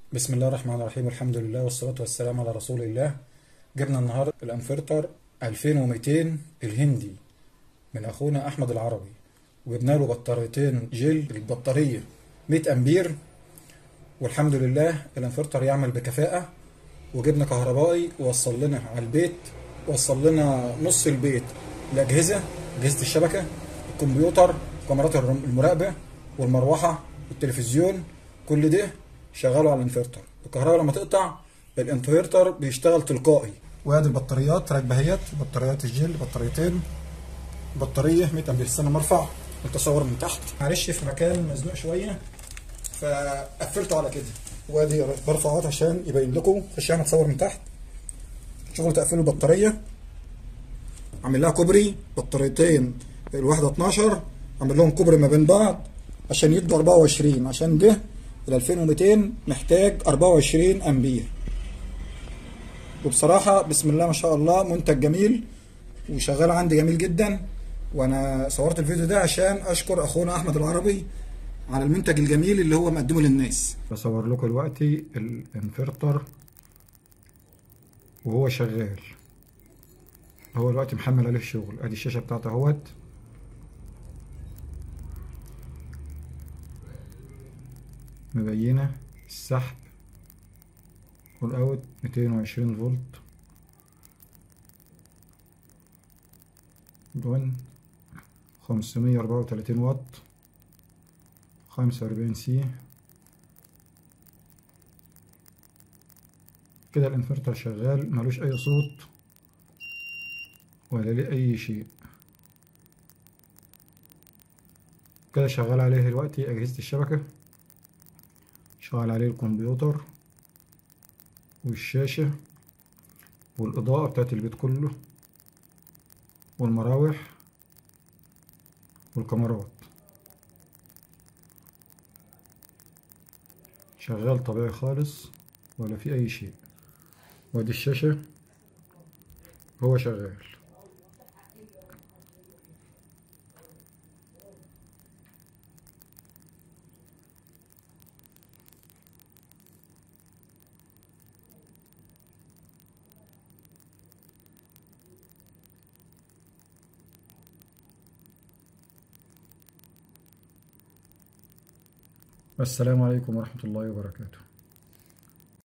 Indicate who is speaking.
Speaker 1: بسم الله الرحمن الرحيم الحمد لله والصلاة والسلام على رسول الله جبنا النهاردة الانفرتر 2200 الهندي من اخونا احمد العربي وجبنا له بطاريتين جيل البطارية 100 امبير والحمد لله الانفرتر يعمل بكفاءة وجبنا كهربائي ووصل لنا على البيت وصل لنا نص البيت الاجهزة اجهزة الشبكة الكمبيوتر كاميرات المراقبة والمروحة والتلفزيون كل ده شغاله على الانفرتر الكهرباء لما تقطع الانفرتر بيشتغل تلقائي وادي البطاريات راكبه اهيت بطاريات الجيل بطاريتين بطاريه 100 امبير استنى مرفع التصور من تحت معلش في مكان مزنوق شويه فقفلته على كده وادي برفعات عشان يبين لكم خش انا اتصور من تحت شغل تقفيل البطاريه عامل لها كوبري بطاريتين الواحده 12 عامل لهم كوبري ما بين بعض عشان يدوا 24 عشان ده ال 2200 محتاج 24 امبير وبصراحة بسم الله ما شاء الله منتج جميل وشغال عندي جميل جدا وانا صورت الفيديو ده عشان اشكر اخونا احمد العربي على المنتج الجميل اللي هو مقدمه للناس بصور لكم دلوقتي الانفرتر وهو شغال هو دلوقتي محمل عليه الشغل ادي الشاشة بتاعته اهوت مبينة السحب والاوت 220 فولت دون 534 واط 45 سي كده الانفرتر شغال ملوش اي صوت ولا ليه اي شيء كده شغال عليه دلوقتي اجهزة الشبكة شغال عليه الكمبيوتر والشاشة والإضاءة بتاعت البيت كله والمراوح والكاميرات شغال طبيعي خالص ولا في أي شيء وادي الشاشة هو شغال والسلام عليكم ورحمة الله وبركاته